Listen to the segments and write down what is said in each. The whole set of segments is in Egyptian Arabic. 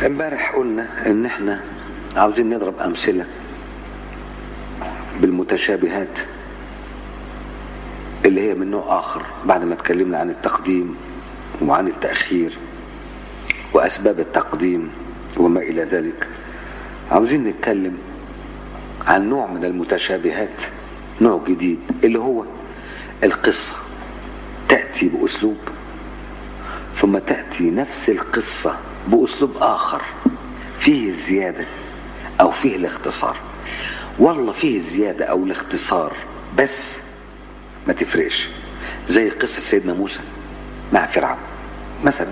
امبارح قلنا ان احنا عاوزين نضرب امثله بالمتشابهات اللي هي من نوع اخر بعد ما اتكلمنا عن التقديم وعن التاخير واسباب التقديم وما الى ذلك عاوزين نتكلم عن نوع من المتشابهات نوع جديد اللي هو القصه تاتي باسلوب ثم تاتي نفس القصه باسلوب اخر فيه الزياده او فيه الاختصار والله فيه الزياده او الاختصار بس ما تفرقش زي قصه سيدنا موسى مع فرعون مثلا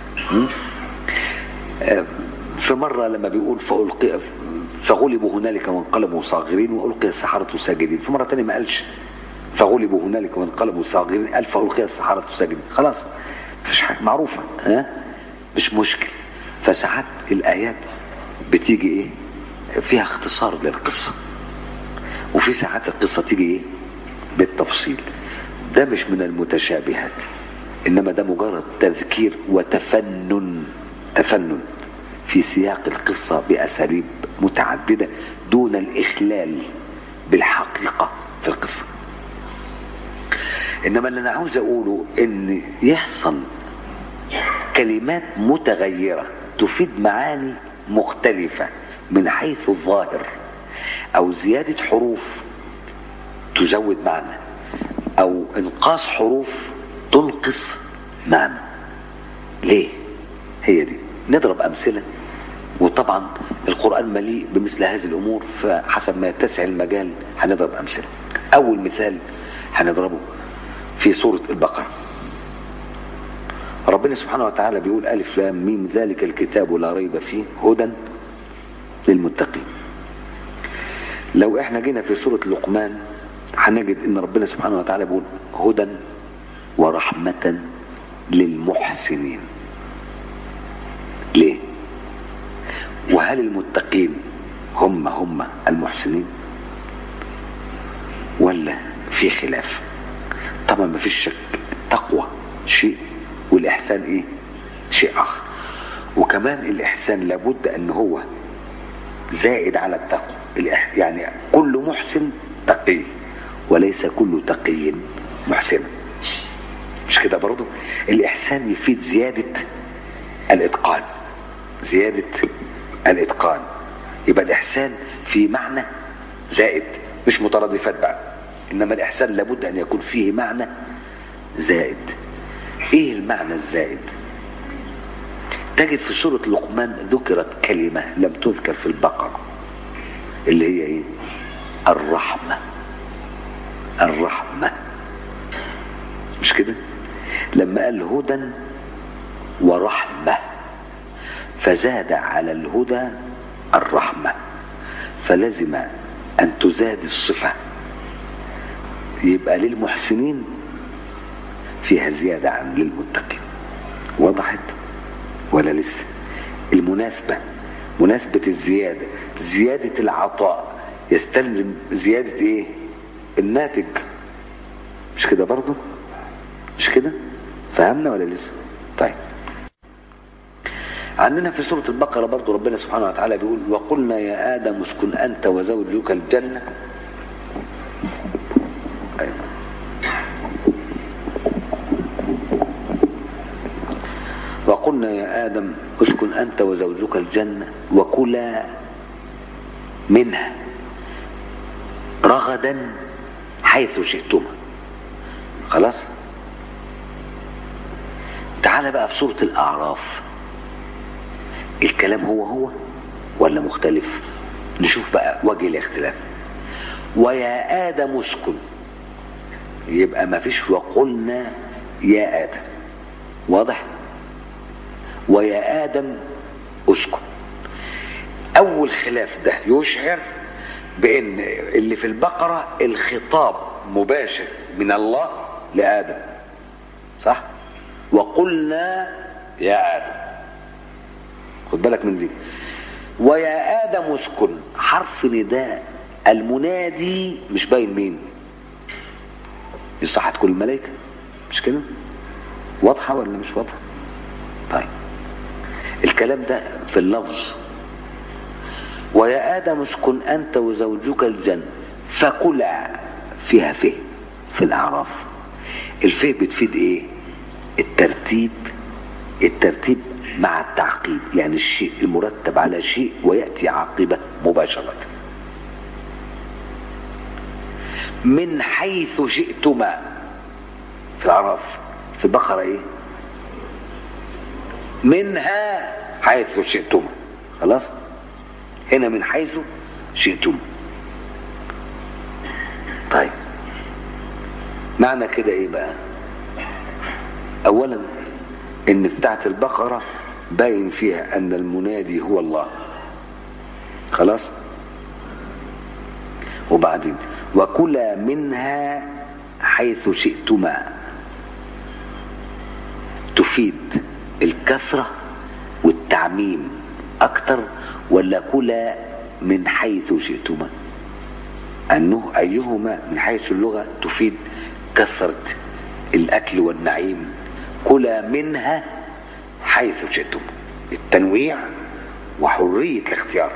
في مره لما بيقول فألقي فغلبوا هنالك وانقلبوا صاغرين والقي السحره ساجدين في مره ثانيه ما قالش فغلبوا هنالك وانقلبوا صاغرين قال فالقي السحره ساجدين خلاص مفيش حاجه معروفه ها مش مشكل فساعات الايات بتيجي ايه فيها اختصار للقصه وفي ساعات القصه تيجي ايه بالتفصيل ده مش من المتشابهات انما ده مجرد تذكير وتفنن تفنن في سياق القصه باساليب متعدده دون الاخلال بالحقيقه في القصه انما اللي انا عاوز اقوله ان يحصل كلمات متغيره تفيد معاني مختلفه من حيث الظاهر او زياده حروف تزود معنى او انقاص حروف تنقص معنى ليه هي دي نضرب امثله وطبعا القران مليء بمثل هذه الامور فحسب ما يتسع المجال هنضرب امثله اول مثال هنضربه في سوره البقره ربنا سبحانه وتعالى بيقول ألف لام ميم ذلك الكتاب لا ريب فيه هدى للمتقين لو احنا جينا في سورة لقمان هنجد ان ربنا سبحانه وتعالى بيقول هدى ورحمة للمحسنين ليه وهل المتقين هم هم المحسنين ولا في خلاف طبعا ما فيش شك التقوى شيء والإحسان إيه شيء آخر وكمان الإحسان لابد أن هو زائد على التقوى يعني كل محسن تقي وليس كل تقي محسنا مش كده برضو الإحسان يفيد زيادة الإتقان زيادة الإتقان يبقى الإحسان في معنى زائد مش مترادفات بقى إنما الإحسان لابد أن يكون فيه معنى زائد ايه المعنى الزائد تجد في سورة لقمان ذكرت كلمة لم تذكر في البقرة اللي هي ايه الرحمة الرحمة مش كده لما قال هدى ورحمة فزاد على الهدى الرحمة فلزم أن تزاد الصفة يبقى للمحسنين فيها زيادة عن للمتقين وضحت ولا لسه المناسبة مناسبة الزيادة زيادة العطاء يستلزم زيادة ايه الناتج مش كده برضو مش كده فهمنا ولا لسه طيب عندنا في سورة البقرة برضو ربنا سبحانه وتعالى بيقول وقلنا يا آدم اسكن أنت وزوجك الجنة أيوة. وقلنا يا آدم اسكن أنت وزوجك الجنة وكلا منها رغدا حيث شئتما خلاص تعال بقى في سورة الأعراف الكلام هو هو ولا مختلف نشوف بقى وجه الاختلاف ويا آدم اسكن يبقى ما فيش وقلنا يا آدم واضح ويا آدم اسكن أول خلاف ده يشعر بأن اللي في البقرة الخطاب مباشر من الله لآدم صح وقلنا يا آدم خد بالك من دي ويا آدم اسكن حرف نداء المنادي مش باين مين يصحت كل الملائكة مش كده واضحة ولا مش واضحة طيب الكلام ده في اللفظ ويا آدم اسكن أنت وزوجك الجنة فكلا فيها فه في الأعراف الفه بتفيد إيه الترتيب الترتيب مع التعقيب يعني الشيء المرتب على شيء ويأتي عاقبة مباشرة من حيث شئتما في الأعراف في البقرة إيه منها حيث شئتما خلاص هنا من حيث شئتم طيب معنى كده ايه بقى اولا ان بتاعت البقرة باين فيها ان المنادي هو الله خلاص وبعدين وكلا منها حيث شئتما تفيد الكثرة والتعميم اكتر ولا كلا من حيث شئتما أنه أيهما من حيث اللغة تفيد كثرة الأكل والنعيم كلا منها حيث شئتم التنويع وحرية الاختيار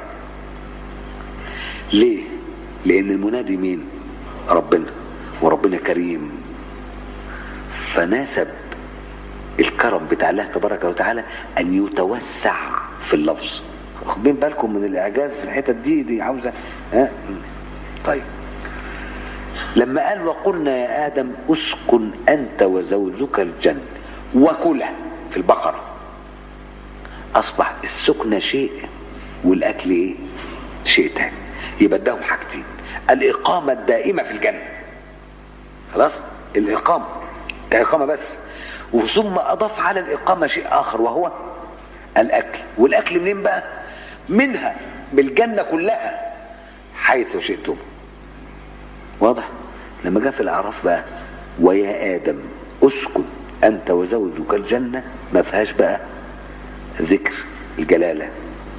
ليه؟ لأن المنادي مين؟ ربنا وربنا كريم فناسب الكرم بتاع الله تبارك وتعالى أن يتوسع في اللفظ واخدين بالكم من الاعجاز في الحتت دي دي عاوزه ها طيب لما قال وقلنا يا ادم اسكن انت وزوجك الجنه وكلا في البقره اصبح السكنه شيء والاكل ايه شيء تاني يبقى اداهم حاجتين الاقامه الدائمه في الجنه خلاص الاقامه كاقامه بس وثم اضاف على الاقامه شيء اخر وهو الاكل والاكل منين بقى منها بالجنة كلها حيث شئتم واضح لما جاء في الأعراف بقى ويا آدم اسكن أنت وزوجك الجنة ما فيهاش بقى ذكر الجلالة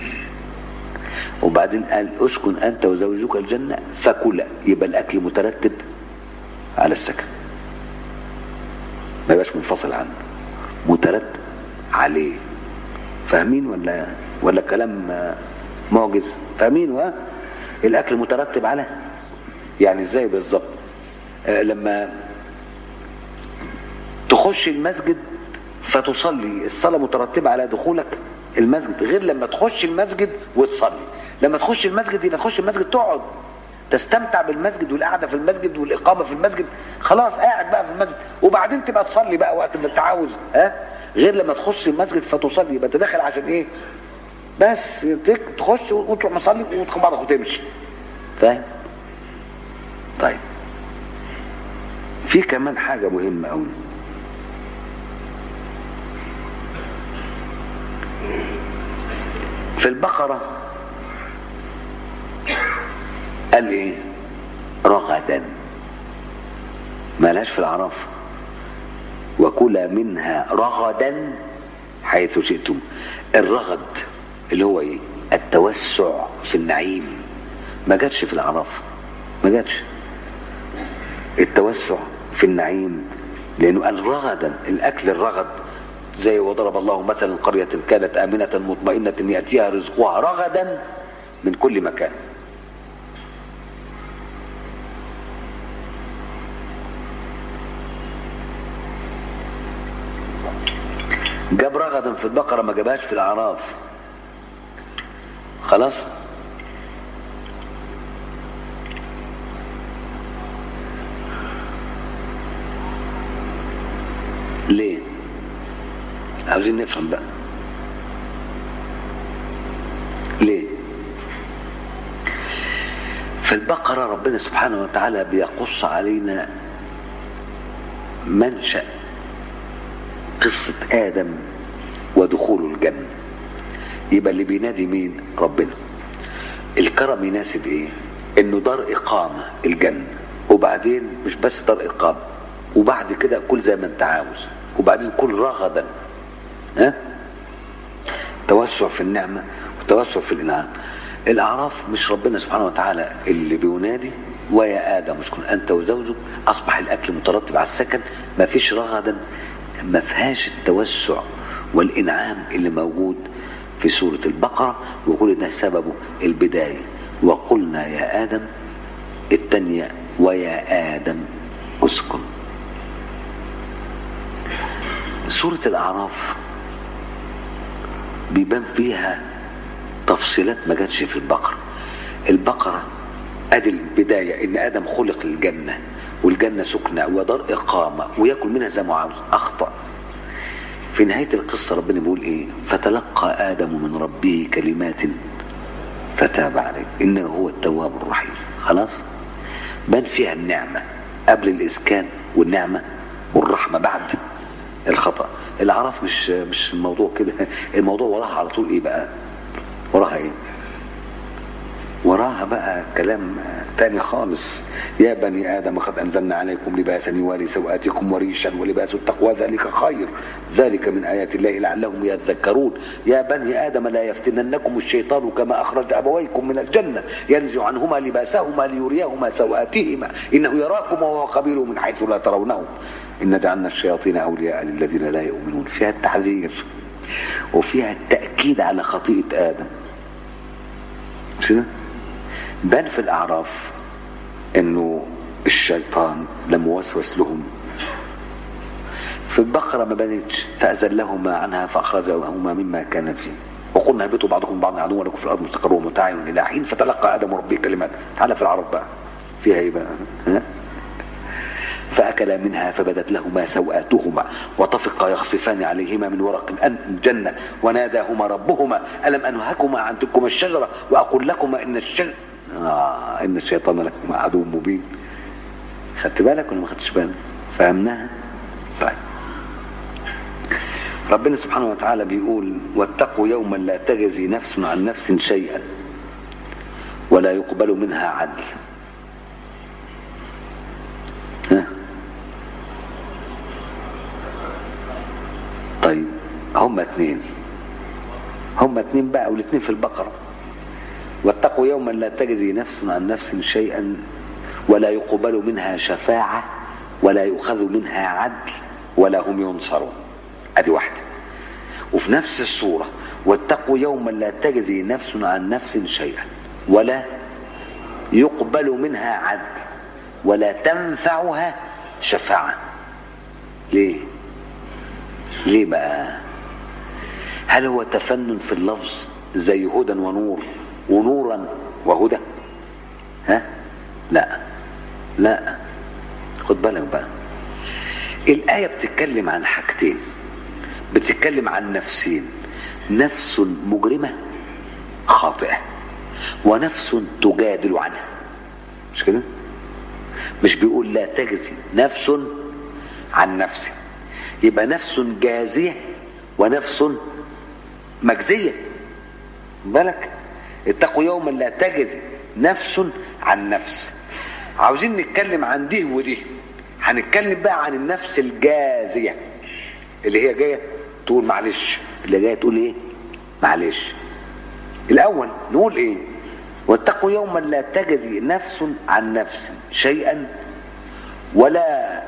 وبعدين قال اسكن أنت وزوجك الجنة فكلا يبقى الأكل مترتب على السكن ما يبقاش منفصل عنه مترتب عليه فاهمين ولا ولا كلام معجز فاهمين ها الاكل مترتب على يعني ازاي بالظبط آه لما تخش المسجد فتصلي الصلاة مترتبة على دخولك المسجد غير لما تخش المسجد وتصلي لما تخش المسجد يبقى تخش المسجد تقعد تستمتع بالمسجد والقعده في المسجد والاقامه في المسجد خلاص قاعد بقى في المسجد وبعدين تبقى تصلي بقى وقت ما انت عاوز ها غير لما تخش المسجد فتصلي يبقى انت داخل عشان ايه بس تخش وتروح مصلي وتخبطك وتمشي فاهم طيب في كمان حاجة مهمة قوي في البقرة قال ايه رغدا مالهاش في العراف وكلا منها رغدا حيث شئتم الرغد اللي هو ايه التوسع في النعيم ما جاتش في الاعراف ما جاتش التوسع في النعيم لانه قال رغدا الاكل الرغد زي وضرب الله مثلا قرية كانت آمنة مطمئنة يأتيها رزقها رغدا من كل مكان جاب رغدا في البقرة ما جابهاش في الأعراف خلاص ليه عاوزين نفهم بقى ليه في البقرة ربنا سبحانه وتعالى بيقص علينا منشأ قصة آدم ودخوله الجنة يبقى اللي بينادي مين ربنا الكرم يناسب ايه انه دار اقامة الجنة وبعدين مش بس دار اقامة وبعد كده كل زي ما انت عاوز وبعدين كل رغدا ها توسع في النعمة وتوسع في الانعام الاعراف مش ربنا سبحانه وتعالى اللي بينادي ويا ادم اسكن انت وزوجك اصبح الاكل مترتب على السكن ما فيش رغدا ما فيهاش التوسع والانعام اللي موجود في سورة البقرة وكل ده سببه البداية وقلنا يا آدم التانية ويا آدم اسكن سورة الأعراف بيبان فيها تفصيلات ما جاتش في البقرة البقرة ادي البداية ان ادم خلق للجنة والجنة سكنة ودار اقامة وياكل منها زي ما عاوز اخطأ في نهاية القصة ربنا بيقول ايه فتلقى ادم من ربه كلمات فتاب عليه انه هو التواب الرحيم خلاص بان فيها النعمة قبل الاسكان والنعمة والرحمة بعد الخطأ الاعراف مش مش الموضوع كده الموضوع وراها على طول ايه بقى وراها ايه وراها بقى كلام تاني خالص يا بني آدم قد أنزلنا عليكم لباسا يواري سوآتكم وريشا ولباس التقوى ذلك خير ذلك من آيات الله لعلهم يذكرون يا بني آدم لا يفتننكم الشيطان كما أخرج أبويكم من الجنة ينزع عنهما لباسهما ليريهما سوآتهما إنه يراكم وهو قبيله من حيث لا ترونهم إن جعلنا الشياطين أولياء للذين لا يؤمنون فيها التحذير وفيها التأكيد على خطيئة آدم مش كده؟ بان في الاعراف انه الشيطان لما وسوس لهم في البقره ما بانتش فازلهما عنها فاخرجهما مما كان فيه وقلنا اهبطوا بعضكم بعض عدو لكم في الارض مستقر ومتاع الى حين فتلقى ادم ربه كلمات تعالى في العرب بقى فيها ايه بقى ها؟ فأكلا منها فبدت لهما سوآتهما وطفقا يخصفان عليهما من ورق الجنة وناداهما ربهما ألم أنهكما عن تلكما الشجرة وأقول لكما إن الشجرة آه إن الشيطان لكما عدو مبين خدت بالك ولا ما خدتش بالك فهمناها طيب ربنا سبحانه وتعالى بيقول واتقوا يوما لا تجزي نفس عن نفس شيئا ولا يقبل منها عدل ها طيب هما اتنين هما اتنين بقى والاتنين في البقرة واتقوا يوما لا تجزي نفس عن نفس شيئا ولا يقبل منها شفاعة ولا يؤخذ منها عدل ولا هم ينصرون ادي واحدة وفي نفس الصورة واتقوا يوما لا تجزي نفس عن نفس شيئا ولا يقبل منها عدل ولا تنفعها شفاعة ليه ليه بقى هل هو تفنن في اللفظ زي هدى ونور ونورا وهدى ها لا لا خد بالك بقى الآية بتتكلم عن حاجتين بتتكلم عن نفسين نفس مجرمة خاطئة ونفس تجادل عنها مش كده مش بيقول لا تجزي نفس عن نفس يبقى نفس جازية ونفس مجزية بالك اتقوا يوما لا تجزي نفس عن نفس عاوزين نتكلم عن دي ودي هنتكلم بقى عن النفس الجازية اللي هي جاية تقول معلش اللي جاية تقول ايه معلش الاول نقول ايه واتقوا يوما لا تجزي نفس عن نفس شيئا ولا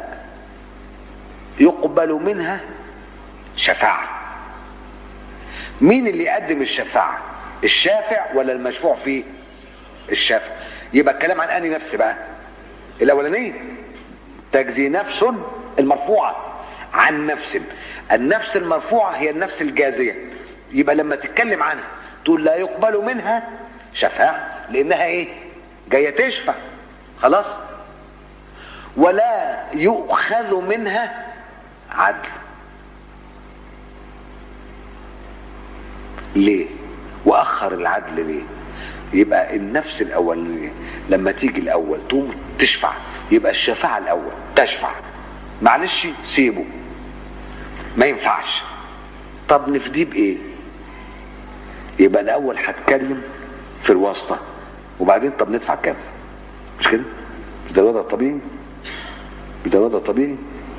يقبل منها شفاعة مين اللي يقدم الشفاعة الشافع ولا المشفوع فيه الشافع يبقى الكلام عن اني نفس بقى الاولانيه تجزي نفس المرفوعة عن نفس النفس المرفوعة هي النفس الجازية يبقى لما تتكلم عنها تقول لا يقبل منها شفاعة لانها ايه جاية تشفع خلاص ولا يؤخذ منها عدل ليه واخر العدل ليه يبقى النفس الاولانيه لما تيجي الاول تقوم تشفع يبقى الشفاعه الاول تشفع معلش سيبه ما ينفعش طب نفديه بايه يبقى الاول هتكلم في الواسطه وبعدين طب ندفع كام مش كده مش ده الوضع الطبيعي مش ده الوضع الطبيعي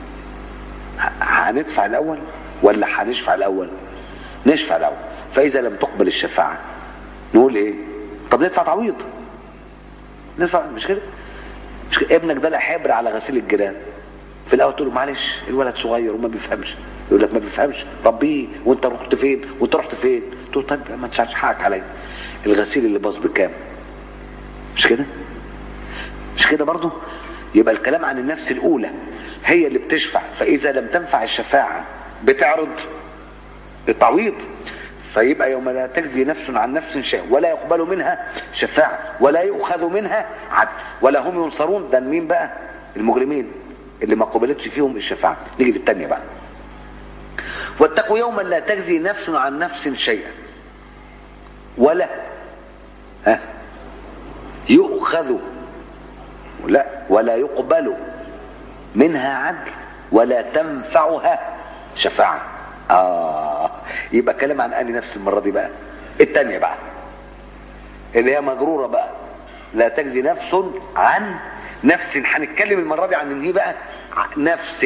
هندفع الاول ولا هنشفع الاول نشفع الاول فاذا لم تقبل الشفاعه نقول ايه طب ندفع تعويض ندفع مش كده مش كده ابنك ده لا حبر على غسيل الجيران في الاول تقول له معلش الولد صغير وما بيفهمش يقول لك ما بيفهمش ربيه وانت رحت فين وانت رحت فين تقول طيب ما تساعدش حقك عليا الغسيل اللي باظ بكام مش كده مش كده برضه يبقى الكلام عن النفس الاولى هي اللي بتشفع فاذا لم تنفع الشفاعه بتعرض التعويض فيبقى يوم لا تجزي نفس عن نفس شيء ولا يقبل منها شفاعة ولا يؤخذ منها عدل ولا هم ينصرون ده مين بقى المجرمين اللي ما قبلتش فيهم الشفاعة نيجي للتانية بقى واتقوا يوما لا تجزي نفس عن نفس شيئا ولا ها يؤخذ لا ولا يقبل منها عدل ولا تنفعها شفاعة آه يبقى كلام عن أني نفس المرة دي بقى التانية بقى اللي هي مجرورة بقى لا تجزي نفس عن نفس هنتكلم المرة دي عن ان هي بقى نفس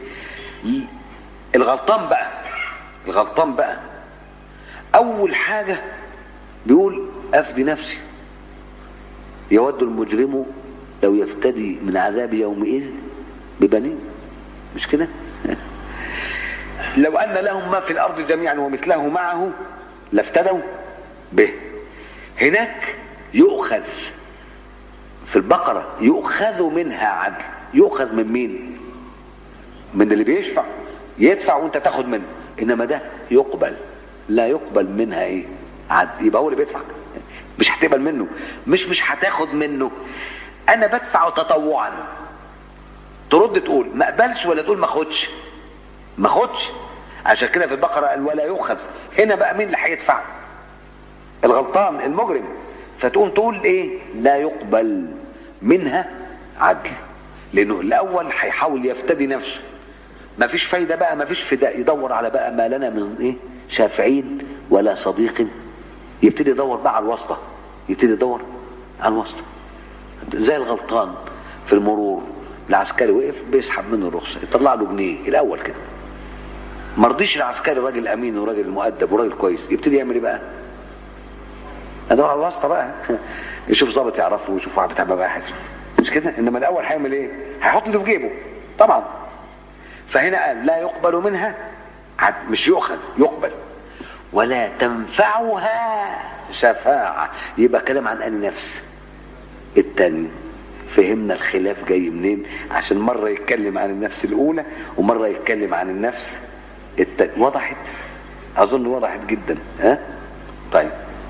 الغلطان بقى الغلطان بقى أول حاجة بيقول أفدي نفسي يود المجرم لو يفتدي من عذاب يومئذ ببنيه مش كده لو أن لهم ما في الأرض جميعا ومثله معه لافتدوا به هناك يؤخذ في البقرة يؤخذ منها عدل يؤخذ من مين من اللي بيشفع يدفع وانت تاخد منه انما ده يقبل لا يقبل منها ايه عدل يبقى هو اللي بيدفع مش هتقبل منه مش مش هتاخد منه انا بدفع تطوعا ترد تقول ما اقبلش ولا تقول ما اخدش ما اخدش عشان كده في البقره قال ولا يؤخذ هنا بقى مين اللي هيدفع الغلطان المجرم فتقوم تقول ايه لا يقبل منها عدل لانه الاول هيحاول يفتدي نفسه ما فيش فايده بقى ما فيش فداء يدور على بقى ما لنا من ايه شافعين ولا صديق يبتدي يدور بقى على الواسطه يبتدي يدور على الواسطه زي الغلطان في المرور العسكري وقف بيسحب منه الرخصه يطلع له جنيه الاول كده ما رضيش العسكري راجل امين وراجل مؤدب وراجل كويس يبتدي يعمل ايه بقى؟ ادور على الواسطه بقى يشوف ظابط يعرفه ويشوف واحد بتاع مباحث مش كده انما الاول هيعمل ايه؟ هيحط ايده في جيبه طبعا فهنا قال لا يقبل منها مش يؤخذ يقبل ولا تنفعها شفاعة يبقى كلام عن أن نفس التاني فهمنا الخلاف جاي منين عشان مرة يتكلم عن النفس الأولى ومرة يتكلم عن النفس التاني وضحت أظن وضحت جدا ها طيب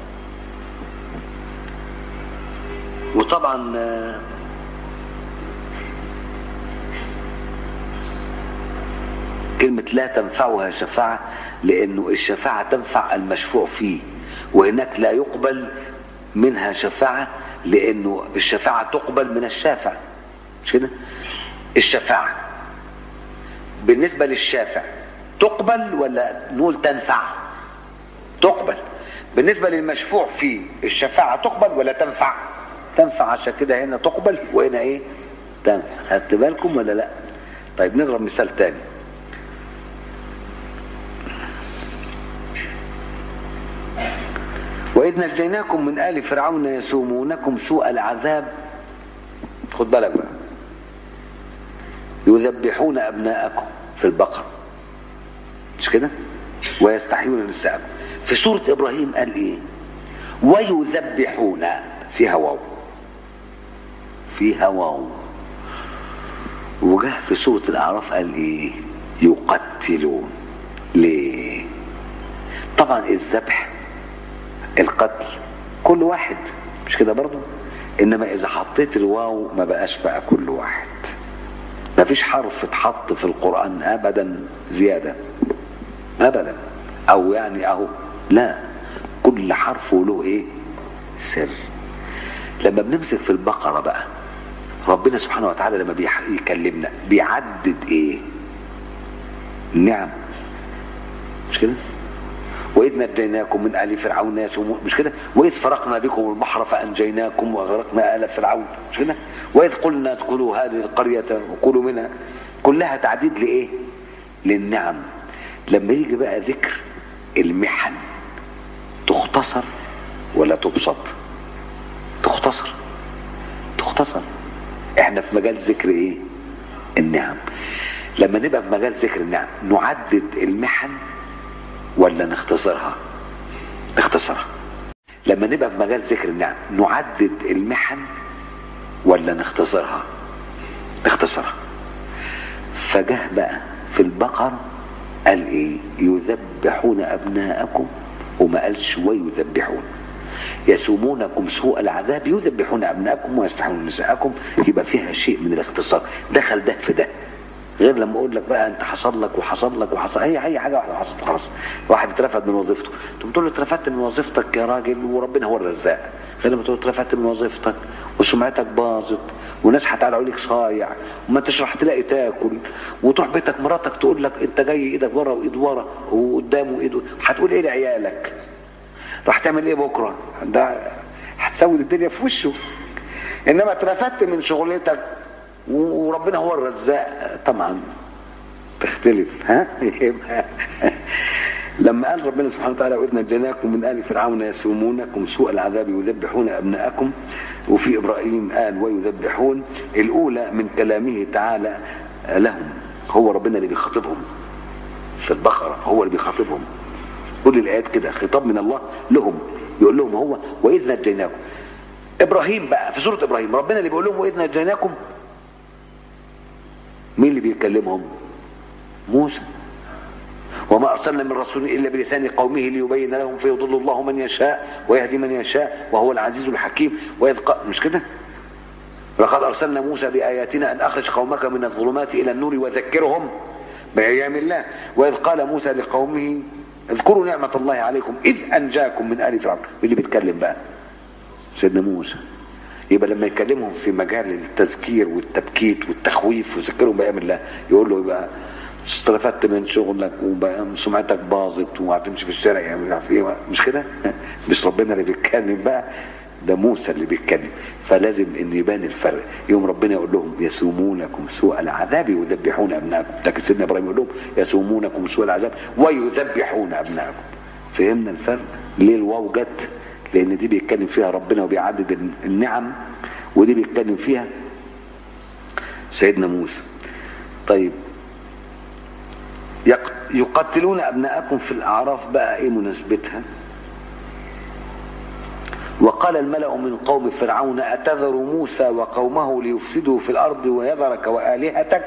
وطبعا كلمة لا تنفعها شفاعة لأنه الشفاعة تنفع المشفوع فيه وهناك لا يقبل منها شفاعة لأنه الشفاعة تقبل من الشافع مش كده؟ الشفاعة بالنسبة للشافع تقبل ولا نقول تنفع؟ تقبل بالنسبة للمشفوع فيه الشفاعة تقبل ولا تنفع؟ تنفع عشان كده هنا تقبل وهنا ايه؟ تنفع خدت بالكم ولا لا؟ طيب نضرب مثال تاني وإذ نجيناكم من آل فرعون يسومونكم سوء العذاب خد بالك بقى يذبحون أبناءكم في البقر مش كده ويستحيون نساءكم في سورة إبراهيم قال إيه ويذبحون فيها واو فيها واو وجه في سورة الأعراف قال إيه يقتلون ليه طبعا الذبح القتل كل واحد مش كده برضو انما اذا حطيت الواو ما بقاش بقى كل واحد ما فيش حرف اتحط في القرآن ابدا زيادة ابدا او يعني اهو لا كل حرف له ايه سر لما بنمسك في البقرة بقى ربنا سبحانه وتعالى لما بيكلمنا بيعدد ايه النعم مش كده وإذ نجيناكم من آل فرعون يسومون مش كده وإذ فرقنا بكم البحر فأنجيناكم وأغرقنا آل فرعون مش كده وإذ قلنا ادخلوا هذه القرية وكلوا منها كلها تعديد لإيه للنعم لما يجي بقى ذكر المحن تختصر ولا تبسط تختصر تختصر احنا في مجال ذكر ايه النعم لما نبقى في مجال ذكر النعم نعدد المحن ولا نختصرها نختصرها لما نبقى في مجال ذكر النعم نعدد المحن ولا نختصرها نختصرها فجه بقى في البقرة قال ايه يذبحون ابناءكم وما قالش ويذبحون يسومونكم سوء العذاب يذبحون ابناءكم ويستحيون نساءكم يبقى فيها شيء من الاختصار دخل ده في ده غير لما اقول لك بقى انت حصل لك وحصل لك وحصل اي اي حاجه واحده حصلت خلاص واحد اترفد من وظيفته تقوم تقول له اترفدت من وظيفتك يا راجل وربنا هو الرزاق غير لما تقول اترفدت من وظيفتك وسمعتك باظت وناس هتعلقوا عليك صايع وما انتش راح تلاقي تاكل وتروح بيتك مراتك تقول لك انت جاي ايدك ورا وايد ورا وقدام وايد هتقول ايه لعيالك راح تعمل ايه بكره ده هتسود الدنيا في وشه انما اترفدت من شغلتك وربنا هو الرزاق طبعا تختلف ها يبقى لما قال ربنا سبحانه وتعالى واذ نجيناكم من ال فرعون يسومونكم سوء العذاب يذبحون ابناءكم وفي ابراهيم قال ويذبحون الاولى من كلامه تعالى لهم هو ربنا اللي بيخاطبهم في البقره هو اللي بيخاطبهم كل الايات كده خطاب من الله لهم يقول لهم هو واذ نجيناكم ابراهيم بقى في سوره ابراهيم ربنا اللي بيقول لهم واذ نجيناكم مين اللي بيكلمهم موسى وما ارسلنا من رسول الا بلسان قومه ليبين لهم فيضل الله من يشاء ويهدي من يشاء وهو العزيز الحكيم واذ قال مش كده لقد ارسلنا موسى باياتنا ان اخرج قومك من الظلمات الى النور وذكرهم بايام الله واذ قال موسى لقومه اذكروا نعمه الله عليكم اذ انجاكم من ال فرعون اللي بيتكلم بقى سيدنا موسى يبقى لما يكلمهم في مجال التذكير والتبكيت والتخويف ويذكرهم بايام الله يقول له يبقى استلفت من شغلك وسمعتك باظت وهتمشي في الشارع يعني مش عارف ايه مش كده؟ مش ربنا اللي بيتكلم بقى ده موسى اللي بيتكلم فلازم ان يبان الفرق يوم ربنا يقول لهم يسومونكم سوء العذاب ويذبحون ابنائكم لكن سيدنا ابراهيم يقول لهم يسومونكم سوء العذاب ويذبحون ابنائكم فهمنا الفرق ليه الواو جت لان دي بيتكلم فيها ربنا وبيعدد النعم ودي بيتكلم فيها سيدنا موسى طيب يقتلون ابناءكم في الاعراف بقى ايه مناسبتها وقال الملأ من قوم فرعون أتذر موسى وقومه ليفسدوا في الأرض ويذرك وآلهتك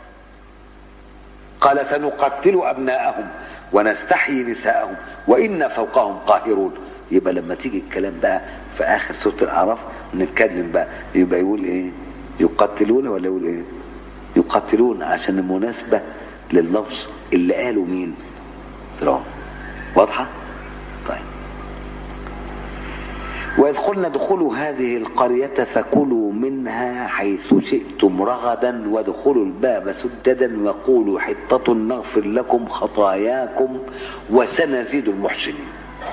قال سنقتل أبناءهم ونستحيي نساءهم وإنا فوقهم قاهرون يبقى لما تيجي الكلام بقى في آخر سورة الأعراف نتكلم بقى يبقى يقول إيه يقتلون ولا يقول إيه يقتلون عشان المناسبة لللفظ اللي قاله مين فرعون واضحة طيب وإذ قلنا ادخلوا هذه القرية فكلوا منها حيث شئتم رغدا وادخلوا الباب سجدا وقولوا حطة نغفر لكم خطاياكم وسنزيد المحسنين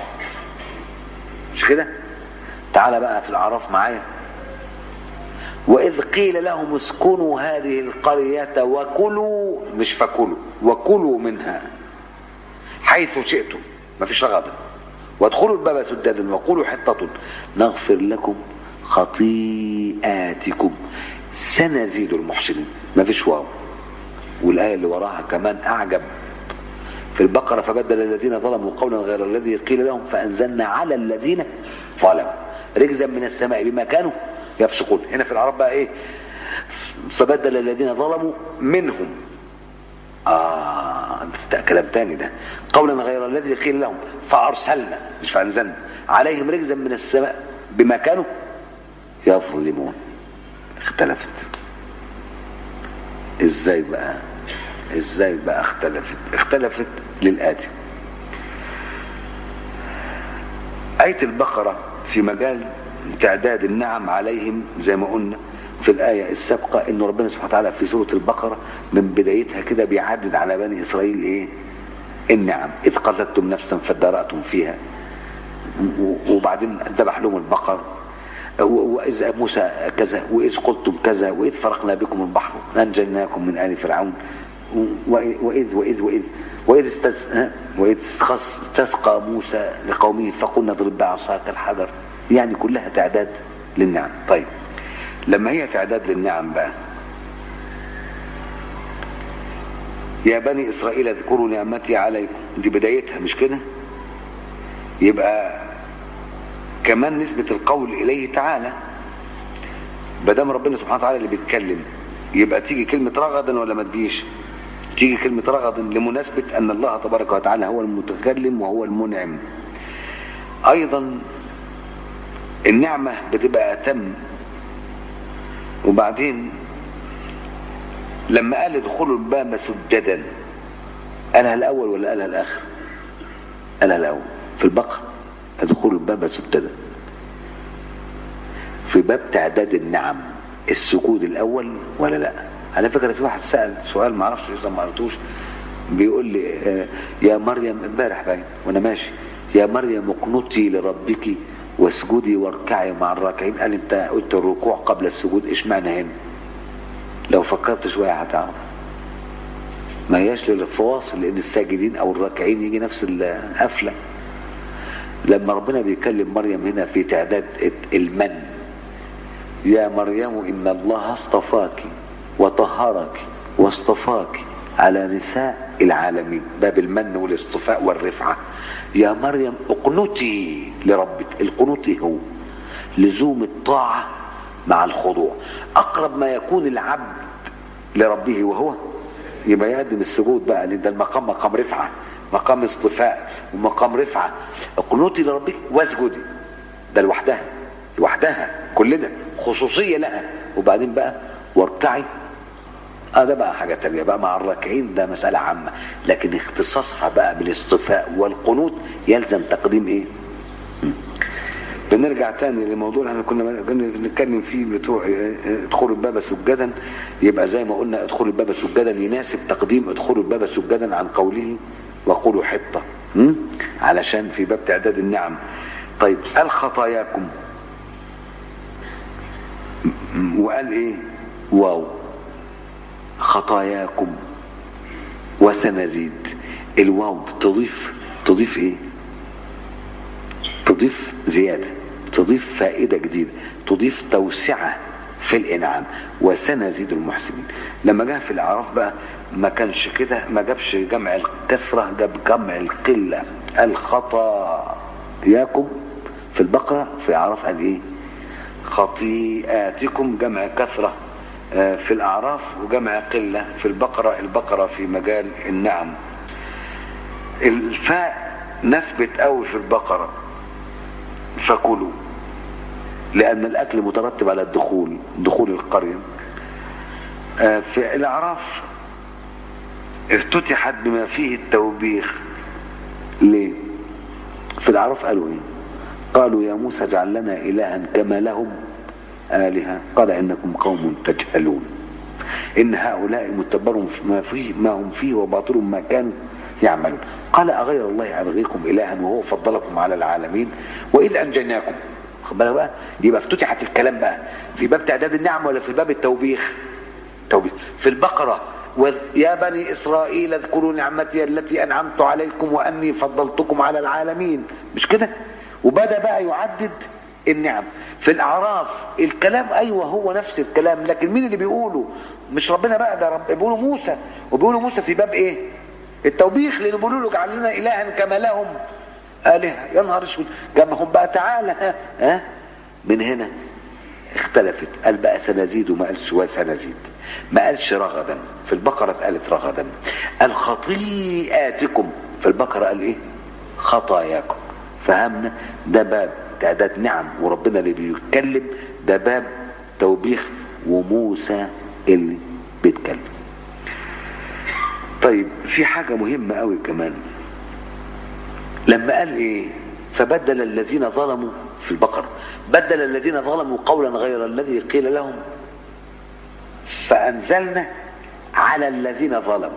مش كده تعال بقى في الأعراف معايا وإذ قيل لهم اسكنوا هذه القرية وكلوا مش فكلوا وكلوا منها حيث شئتم ما فيش رغبة وادخلوا الباب سدادا وقولوا حطة نغفر لكم خطيئاتكم سنزيد المحسنين ما فيش واو والآية اللي وراها كمان أعجب في البقرة فبدل الذين ظلموا قولا غير الذي قيل لهم فأنزلنا على الذين ظلموا رجزا من السماء بما كانوا يفسقون هنا في العرب بقى ايه فبدل الذين ظلموا منهم آه ده كلام تاني ده قولا غير الذي قيل لهم فأرسلنا مش فأنزلنا عليهم رجزا من السماء بما كانوا يظلمون اختلفت ازاي بقى ازاي بقى اختلفت اختلفت للآتي آية البقرة في مجال تعداد النعم عليهم زي ما قلنا في الآية السابقة إن ربنا سبحانه وتعالى في سورة البقرة من بدايتها كده بيعدد على بني إسرائيل إيه؟ النعم إذ قتلتم نفسا فادارأتم فيها وبعدين ذبح لهم البقر وإذ موسى كذا وإذ قلتم كذا وإذ فرقنا بكم البحر أنجيناكم من آل فرعون وإذ وإذ وإذ وإذ استس... وإذ استسقى موسى لقومه فقلنا اضرب بعصاك الحجر يعني كلها تعداد للنعم طيب لما هي تعداد للنعم بقى يا بني إسرائيل اذكروا نعمتي عليكم دي بدايتها مش كده يبقى كمان نسبة القول إليه تعالى بدام ربنا سبحانه وتعالى اللي بيتكلم يبقى تيجي كلمة رغدا ولا ما تجيش تيجي كلمة رغدا لمناسبة أن الله تبارك وتعالى هو المتكلم وهو المنعم أيضا النعمة بتبقى أتم وبعدين لما قال ادخلوا الباب سجدا قالها الأول ولا قالها الآخر قالها الأول في البقرة ادخلوا الباب سجدا في باب تعداد النعم السجود الأول ولا لا على فكرة في واحد سأل سؤال ما اعرفش إذا ما قريتوش بيقول لي آه، يا مريم امبارح باين وانا ماشي يا مريم اقنتي لربك واسجدي واركعي مع الراكعين قال انت قلت الركوع قبل السجود ايش معنى هنا لو فكرت شويه هتعرف ما هياش للفواصل لان الساجدين او الراكعين يجي نفس القفله لما ربنا بيكلم مريم هنا في تعداد المن يا مريم ان الله اصطفاك وطهرك واصطفاك على نساء العالمين باب المن والاصطفاء والرفعه يا مريم اقنتي لربك القنوت إيه هو لزوم الطاعه مع الخضوع اقرب ما يكون العبد لربه وهو يبقى يقدم السجود بقى لان ده المقام مقام رفعه مقام اصطفاء ومقام رفعه اقنتي لربك واسجدي ده لوحدها لوحدها كل ده خصوصيه لها وبعدين بقى واركعي اه ده بقى حاجه تانية بقى مع الراكعين ده مساله عامه لكن اختصاصها بقى بالاصطفاء والقنوت يلزم تقديم ايه بنرجع تاني للموضوع اللي احنا كنا كنا بنتكلم فيه بتوع ادخلوا الباب سجدا يبقى زي ما قلنا ادخلوا الباب سجدا يناسب تقديم ادخلوا الباب سجدا عن قوله وقولوا حطه م? علشان في باب تعداد النعم طيب قال خطاياكم م- وقال ايه واو خطاياكم وسنزيد الواو تضيف تضيف ايه تضيف زيادة تضيف فائدة جديدة تضيف توسعة في الإنعام وسنزيد المحسنين لما جاء في الأعراف بقى ما كانش كده ما جابش جمع الكثرة جاب جمع القلة الخطاياكم في البقرة في أعراف قال إيه خطيئاتكم جمع كثرة آه، في الأعراف وجمع قلة في البقرة البقرة في مجال النعم الفاء نثبت قوي في البقرة فكلوا لأن الأكل مترتب على الدخول دخول القرية آه، في الأعراف افتتحت بما فيه التوبيخ ليه في الأعراف قالوا إيه قالوا يا موسى اجعل لنا إلها كما لهم آلهة قال إنكم قوم تجهلون إن هؤلاء متبر ما فيه ما هم فيه وباطل ما كانوا يعملون قال أغير الله أبغيكم إلها وهو فضلكم على العالمين وإذ أنجيناكم خد بالك بقى يبقى افتتحت الكلام بقى في باب تعداد النعم ولا في باب التوبيخ توبيخ في البقرة وذ- يا بني إسرائيل اذكروا نعمتي التي أنعمت عليكم وأني فضلتكم على العالمين مش كده وبدأ بقى يعدد النعم في الأعراف الكلام أيوة هو نفس الكلام لكن مين اللي بيقوله مش ربنا بقى ده رب بيقولوا موسى وبيقولوا موسى في باب إيه التوبيخ لأنه بيقولوا له اجعل لنا إلها كما لهم آلهة يا نهار اسود جنبهم بقى تعالى ها, ها من هنا اختلفت قال بقى سنزيد وما قالش وسنزيد ما قالش رغدا في البقرة قالت رغدا قال خطيئاتكم في البقرة قال ايه خطاياكم فهمنا ده باب تعداد نعم وربنا اللي بيتكلم ده باب توبيخ وموسى اللي بيتكلم طيب في حاجة مهمة قوي كمان لما قال ايه فبدل الذين ظلموا في البقرة بدل الذين ظلموا قولا غير الذي قيل لهم فأنزلنا على الذين ظلموا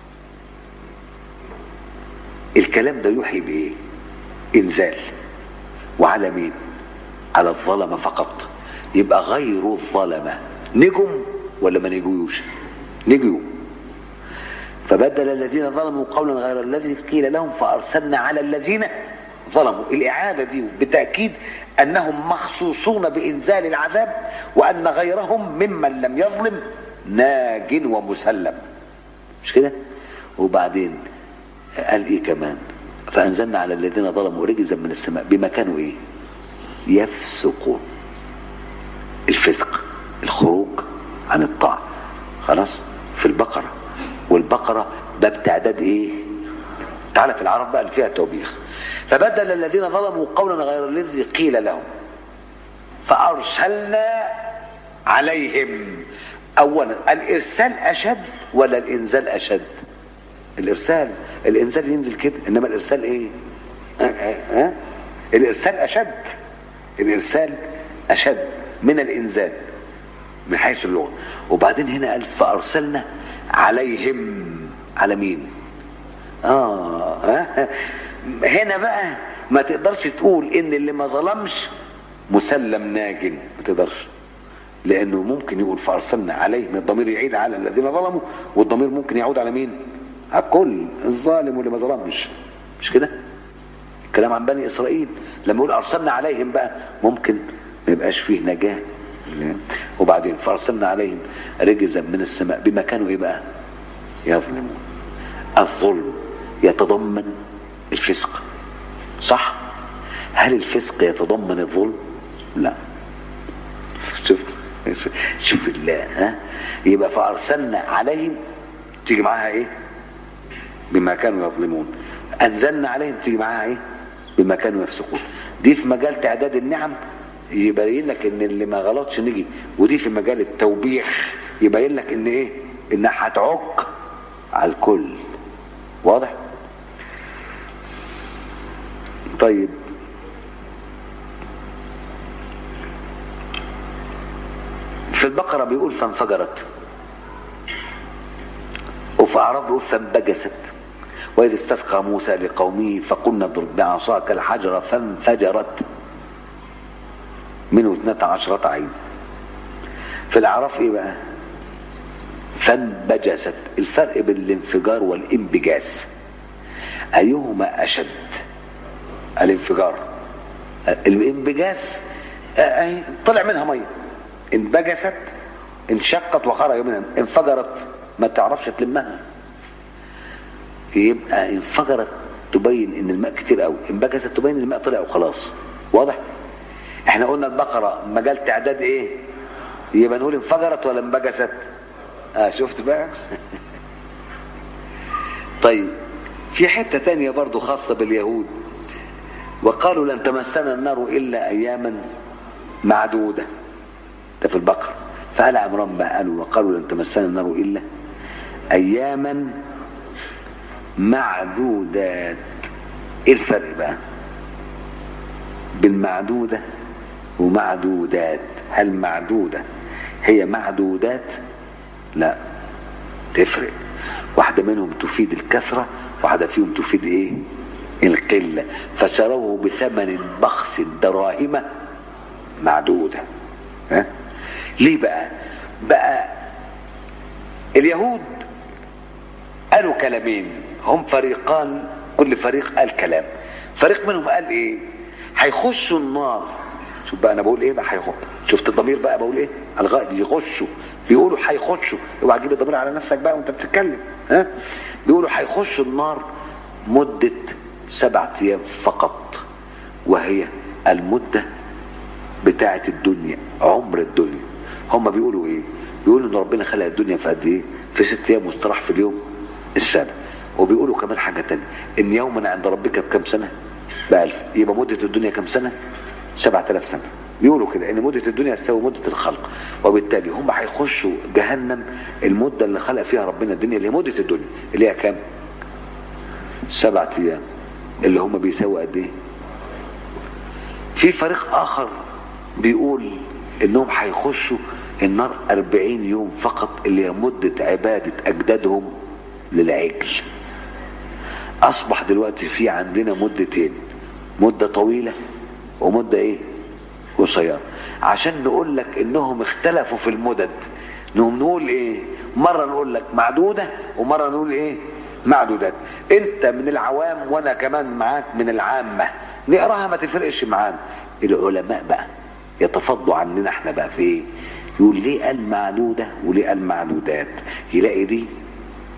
الكلام ده يوحي بايه انزال وعلى مين على الظلمة فقط يبقى غير الظلمة نجم ولا ما نجوش نجوا فبدل الذين ظلموا قولا غير الذي قيل لهم فأرسلنا على الذين ظلموا الإعادة دي بتأكيد أنهم مخصوصون بإنزال العذاب وأن غيرهم ممن لم يظلم ناج ومسلم مش كده وبعدين قال ايه كمان فانزلنا على الذين ظلموا رجزا من السماء بما كانوا ايه يفسقون الفسق الخروج عن الطاعة خلاص في البقرة والبقرة باب تعداد ايه تعالى في العرب بقى اللي فيها توبيخ فبدل الذين ظلموا قولا غير الذي قيل لهم فأرسلنا عليهم أولا الإرسال أشد ولا الإنزال أشد الإرسال الإنزال ينزل كده إنما الإرسال إيه ها أه؟ أه؟ الإرسال أشد الإرسال أشد من الإنزال من حيث اللغة وبعدين هنا قال فأرسلنا عليهم على مين آه ها؟ هنا بقى ما تقدرش تقول إن اللي ما ظلمش مسلم ناجن ما تقدرش لأنه ممكن يقول فأرسلنا عليهم الضمير يعيد على الذين ظلموا والضمير ممكن يعود على مين على الكل الظالم واللي ما ظلمش مش كده الكلام عن بني إسرائيل لما يقول أرسلنا عليهم بقى ممكن ما يبقاش فيه نجاة وبعدين فأرسلنا عليهم رجزا من السماء بما كانوا إيه بقى يظلمون الظلم يتضمن الفسق صح هل الفسق يتضمن الظلم لا شوف شوف الله ها يبقى فارسلنا عليهم تيجي معاها ايه بما كانوا يظلمون انزلنا عليهم تيجي معاها ايه بما كانوا يفسقون دي في مجال تعداد النعم يبين لك ان اللي ما غلطش نجي ودي في مجال التوبيخ يبين لك ان ايه انها هتعق على الكل واضح طيب في البقرة بيقول فانفجرت وفي أعراض بيقول فانبجست وإذ استسقى موسى لقومه فقلنا اضرب بعصاك الحجر فانفجرت منه اثنتا عشرة عين في الأعراف إيه بقى فانبجست الفرق بين الانفجار والانبجاس أيهما أشد الانفجار الانبجاس طلع منها ميه انبجست انشقت وخرج منها انفجرت ما تعرفش تلمها يبقى انفجرت تبين ان الماء كتير قوي انبجست تبين ان الماء طلع وخلاص واضح احنا قلنا البقرة مجال تعداد ايه يبقى نقول انفجرت ولا انبجست اه شفت بقى طيب في حتة تانية برضو خاصة باليهود وقالوا لن تمسنا النار إلا أياما معدودة ده في البقرة فقال عمران بقى قالوا وقالوا لن تمسنا النار إلا أياما معدودات إيه الفرق بقى بين معدودة ومعدودات هل معدودة هي معدودات لا تفرق واحدة منهم تفيد الكثرة واحدة فيهم تفيد ايه القلة فشروه بثمن بخس دراهم معدودة ها ليه بقى بقى اليهود قالوا كلامين هم فريقان كل فريق قال كلام فريق منهم قال ايه هيخشوا النار شوف بقى انا بقول ايه بقى هيخش شفت الضمير بقى بقول ايه الغاء يخشوا بيقولوا هيخشوا اوعى تجيب الضمير على نفسك بقى وانت بتتكلم ها بيقولوا هيخشوا النار مدة سبعة ايام فقط وهي المدة بتاعة الدنيا عمر الدنيا هم بيقولوا ايه بيقولوا ان ربنا خلق الدنيا في قد ايه في ست ايام واستراح في اليوم السنة وبيقولوا كمان حاجة تانية ان يوما عند ربك بكم سنة بألف يبقى مدة الدنيا كم سنة سبعة آلاف سنة بيقولوا كده ان مدة الدنيا تساوي مدة الخلق وبالتالي هم هيخشوا جهنم المدة اللي خلق فيها ربنا الدنيا اللي هي مدة الدنيا اللي هي كام سبعة ايام اللي هم بيساوي قد ايه في فريق اخر بيقول انهم هيخشوا النار أربعين يوم فقط اللي هي مدة عبادة أجدادهم للعجل أصبح دلوقتي في عندنا مدتين مدة طويلة ومدة إيه قصيرة عشان نقول لك إنهم اختلفوا في المدد نقوم نقول إيه مرة نقول لك معدودة ومرة نقول إيه معدودات أنت من العوام وأنا كمان معاك من العامة نقراها ما تفرقش معانا العلماء بقى يتفضوا عننا احنا بقى في ايه يقول ليه قال معدودة وليه قال معدودات يلاقي دي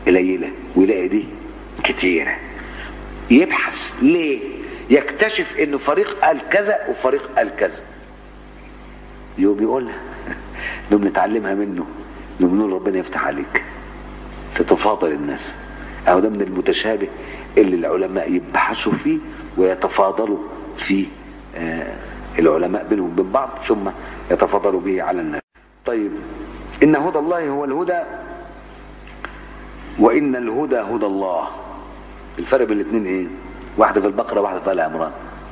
قليله ويلاقي دي كتيره يبحث ليه يكتشف انه فريق قال كذا وفريق قال كذا يقوم بيقولها نقوم نتعلمها منه نقوم نقول ربنا يفتح عليك تتفاضل الناس أو ده من المتشابه اللي العلماء يبحثوا فيه ويتفاضلوا في آه العلماء بينهم وبين بعض ثم يتفاضلوا به على الناس طيب إن هدى الله هو الهدى وإن الهدى هدى الله الفرق بين الاثنين ايه واحدة في البقرة واحدة في آل عمران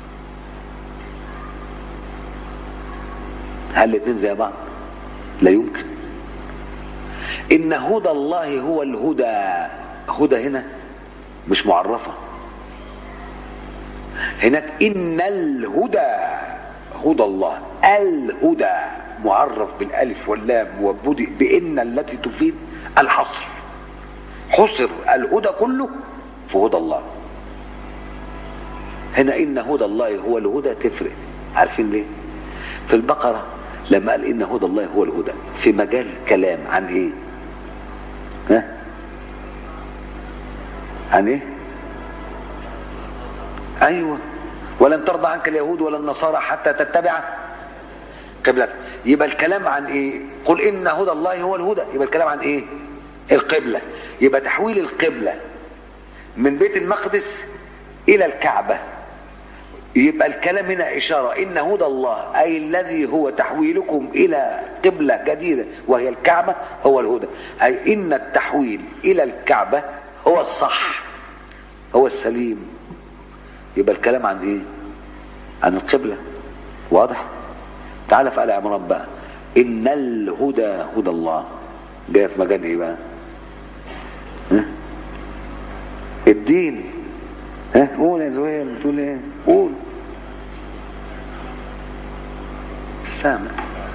هل الاثنين زي بعض لا يمكن ان هدى الله هو الهدى هدى هنا مش معرفة هناك ان الهدى هدى الله الهدى معرف بالالف واللام وبدأ بان التي تفيد الحصر حصر الهدى كله في هدى الله هنا ان هدى الله هو الهدى تفرق عارفين ليه في البقرة لما قال ان هدى الله هو الهدى في مجال كلام عن ايه ها عن ايه ايوه ولن ترضى عنك اليهود ولا النصارى حتى تتبع قبلتك يبقى الكلام عن ايه قل ان هدى الله هو الهدى يبقى الكلام عن ايه القبلة يبقى تحويل القبلة من بيت المقدس الى الكعبة يبقى الكلام هنا إشارة إن هدى الله أي الذي هو تحويلكم إلى قبلة جديدة وهي الكعبة هو الهدى أي إن التحويل إلى الكعبة هو الصح هو السليم يبقى الكلام عن إيه عن القبلة واضح تعال في آل عمران بقى إن الهدى هدى الله جاي في مجال إيه بقى ها؟ الدين ها قول يا زهير بتقول ايه قول سامع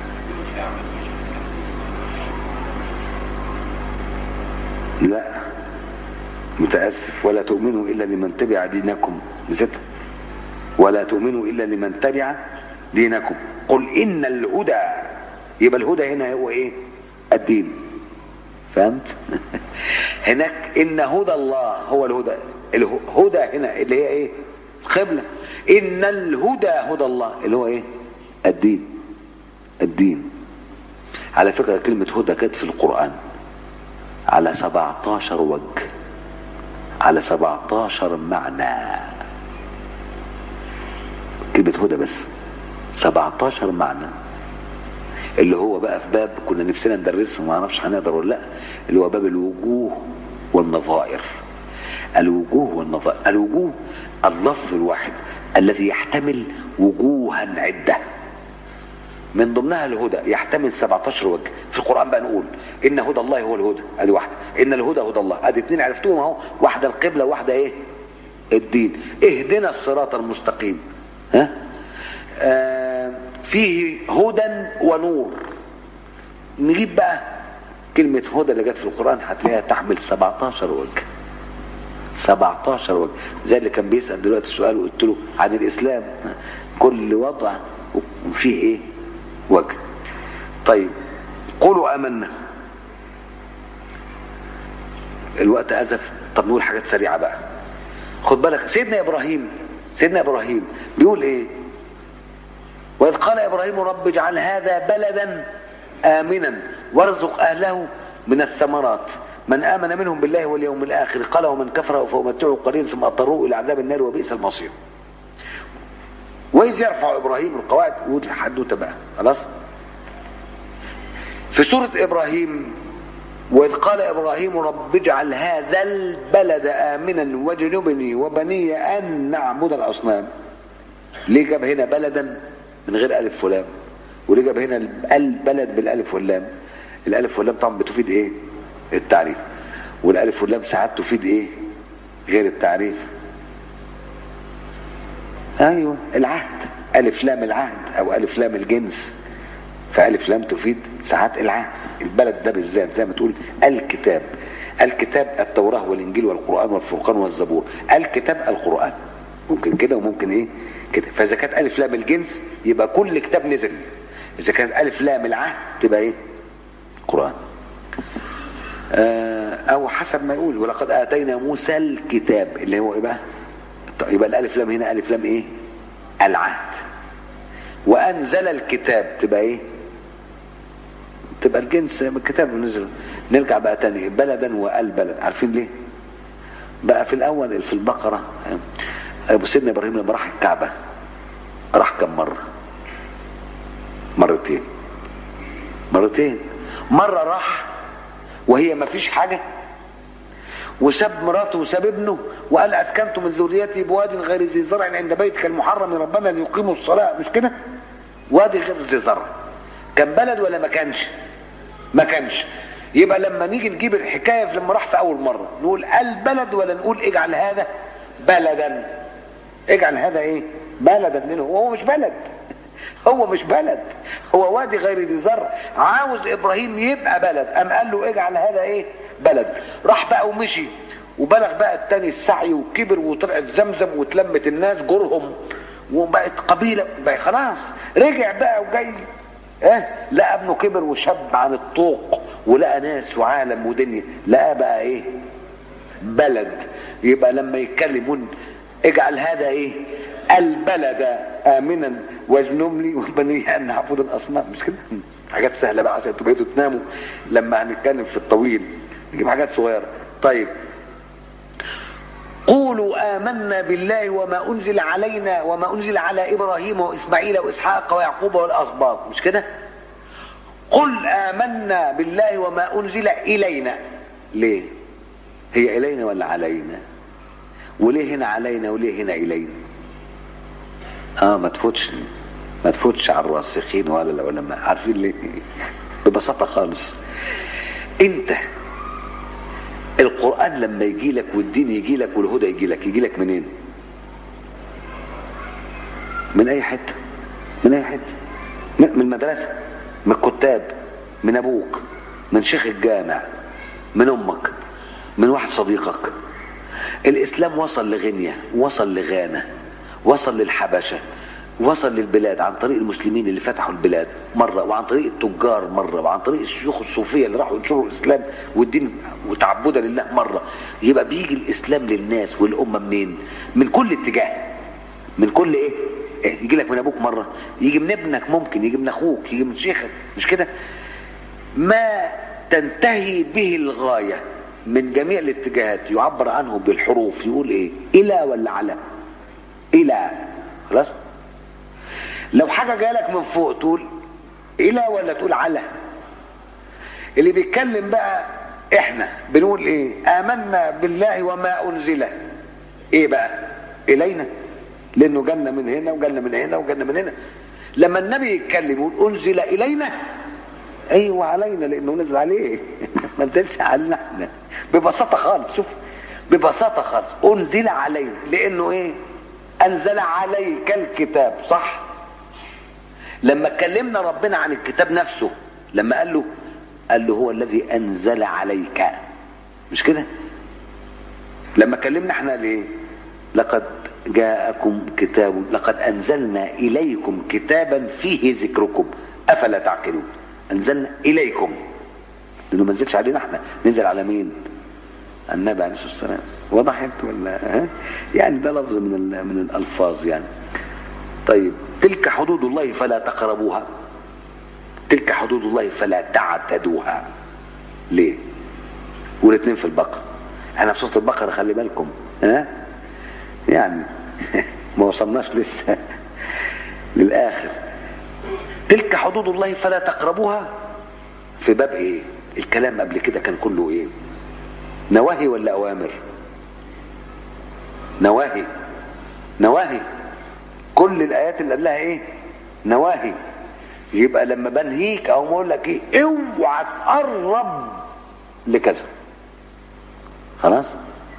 لا متأسف ولا تؤمنوا إلا لمن تبع دينكم نسيتها ولا تؤمنوا إلا لمن تبع دينكم قل إن الهدى يبقى الهدى هنا هو إيه الدين فهمت هناك إن هدى الله هو الهدى الهدى هنا اللي هي ايه القبلة ان الهدى هدى الله اللي هو ايه الدين الدين على فكرة كلمة هدى كانت في القرآن على 17 وجه على 17 معنى كلمة هدى بس 17 معنى اللي هو بقى في باب كنا نفسنا ندرسه ما اعرفش هنقدر ولا لا اللي هو باب الوجوه والنظائر الوجوه والنظائر الوجوه اللفظ الواحد الذي يحتمل وجوها عدة من ضمنها الهدى يحتمل 17 وجه في القرآن بقى نقول إن هدى الله هو الهدى ادي واحدة إن الهدى هدى الله ادي اتنين عرفتوهم اهو واحدة القبلة واحدة ايه الدين اهدنا الصراط المستقيم ها آه فيه هدى ونور نجيب بقى كلمة هدى اللي جت في القرآن هتلاقيها تحمل 17 وجه 17 وجه زي اللي كان بيسأل دلوقتي السؤال وقلت له عن الإسلام كل وضع فيه إيه وجه طيب قولوا آمنا الوقت أزف طب نقول حاجات سريعة بقى خد بالك سيدنا إبراهيم سيدنا إبراهيم بيقول إيه وإذ قال إبراهيم رب اجعل هذا بلدا آمنا وارزق أهله من الثمرات من آمن منهم بالله واليوم الآخر قال ومن كفر فأمتعه قليلا ثم أضطروه إلى عذاب النار وبئس المصير وإذ يرفع إبراهيم القواعد ودي حدوته بقى خلاص في سورة إبراهيم وإذ قال إبراهيم رب اجعل هذا البلد آمنا واجنبني وبني أن نعبد الأصنام ليه جاب هنا بلدا من غير ألف ولام وليه جاب هنا البلد بالألف واللام الألف واللام طبعا بتفيد إيه التعريف والالف واللام ساعات تفيد ايه غير التعريف ايوه العهد الف لام العهد او الف لام الجنس فالف لام تفيد ساعات العهد البلد ده بالذات زي ما تقول الكتاب الكتاب التوراة والانجيل والقرآن والفرقان والزبور الكتاب القرآن ممكن كده وممكن ايه كده فاذا كانت الف لام الجنس يبقى كل كتاب نزل اذا كانت الف لام العهد تبقى ايه قرآن آه او حسب ما يقول ولقد اتينا موسى الكتاب اللي هو ايه بقى طيب يبقى الالف لام هنا الف لام ايه العهد وانزل الكتاب تبقى ايه تبقى الجنس الكتاب نزل نرجع بقى تاني بلدا وقال بلد عارفين ليه بقى في الاول في البقره ابو سيدنا ابراهيم لما راح الكعبه راح كم مره مرتين مرتين مره راح وهي ما فيش حاجه وساب مراته وساب ابنه وقال اسكنت من ذريتي بواد غير ذي زرع عند بيتك المحرم ربنا ليقيموا الصلاه مش كده وادي غير ذي زرع كان بلد ولا ما كانش ما كانش يبقى لما نيجي نجيب الحكايه في لما راح في اول مره نقول البلد ولا نقول اجعل هذا بلدا اجعل هذا ايه بلدا لانه هو مش بلد هو مش بلد هو وادي غير ذي زرع عاوز ابراهيم يبقى بلد قام قال له اجعل هذا ايه بلد راح بقى ومشي وبلغ بقى التاني السعي وكبر وطلعت زمزم واتلمت الناس جورهم وبقت قبيله بقى خلاص رجع بقى وجاي اه لقى ابنه كبر وشب عن الطوق ولقى ناس وعالم ودنيا لقى بقى ايه بلد يبقى لما يتكلمون اجعل هذا ايه البلد امنا واجنبني وبني ان نعبد الاصنام مش كده حاجات سهله بقى عشان تبقوا تناموا لما هنتكلم في الطويل نجيب حاجات صغيره طيب قولوا آمنا بالله وما أنزل علينا وما أنزل على إبراهيم وإسماعيل وإسحاق ويعقوب والأسباط مش كده قل آمنا بالله وما أنزل إلينا ليه هي إلينا ولا علينا وليه هنا علينا وليه هنا إلينا اه ما تفوتش ما تفوتش على الراسخين ولا العلماء عارفين ليه ببساطة خالص انت القرآن لما يجي لك والدين يجي لك والهدى يجي لك يجي لك منين من اي حتة من اي حتة من المدرسة من الكتاب من ابوك من شيخ الجامع من امك من واحد صديقك الاسلام وصل لغينيا وصل لغانا وصل للحبشة وصل للبلاد عن طريق المسلمين اللي فتحوا البلاد مرة وعن طريق التجار مرة وعن طريق الشيوخ الصوفية اللي راحوا ينشروا الإسلام والدين وتعبدا لله مرة يبقى بيجي الإسلام للناس والأمة منين من كل اتجاه من كل إيه, إيه؟ يجي لك من أبوك مرة يجي من ابنك ممكن يجي من أخوك يجي من شيخك مش كده ما تنتهي به الغاية من جميع الاتجاهات يعبر عنه بالحروف يقول ايه الى ولا على الى خلاص لو حاجه جالك من فوق تقول الى ولا تقول على اللي بيتكلم بقى احنا بنقول ايه امنا بالله وما انزل ايه بقى الينا لانه جالنا من هنا وجالنا من هنا وجالنا من هنا لما النبي يتكلم يقول انزل الينا ايوه علينا لانه نزل عليه ما نزلش علينا احنا ببساطه خالص شوف ببساطه خالص انزل عليه لانه ايه انزل عليك الكتاب صح لما اتكلمنا ربنا عن الكتاب نفسه لما قال له قال له هو الذي انزل عليك مش كده لما اتكلمنا احنا ليه لقد جاءكم كتاب لقد انزلنا اليكم كتابا فيه ذكركم افلا تعقلون انزلنا اليكم لانه ما نزلش علينا احنا نزل على مين النبي عليه الصلاه والسلام وضحت ولا ها؟ يعني ده لفظ من من الالفاظ يعني طيب تلك حدود الله فلا تقربوها تلك حدود الله فلا تعتدوها ليه والاثنين في البقره احنا في سوره البقره خلي بالكم ها يعني ما وصلناش لسه للاخر تلك حدود الله فلا تقربوها في باب ايه الكلام قبل كده كان كله ايه نواهي ولا اوامر نواهي نواهي كل الايات اللي قبلها ايه نواهي يبقى لما بنهيك او اقول لك ايه اوعى تقرب لكذا خلاص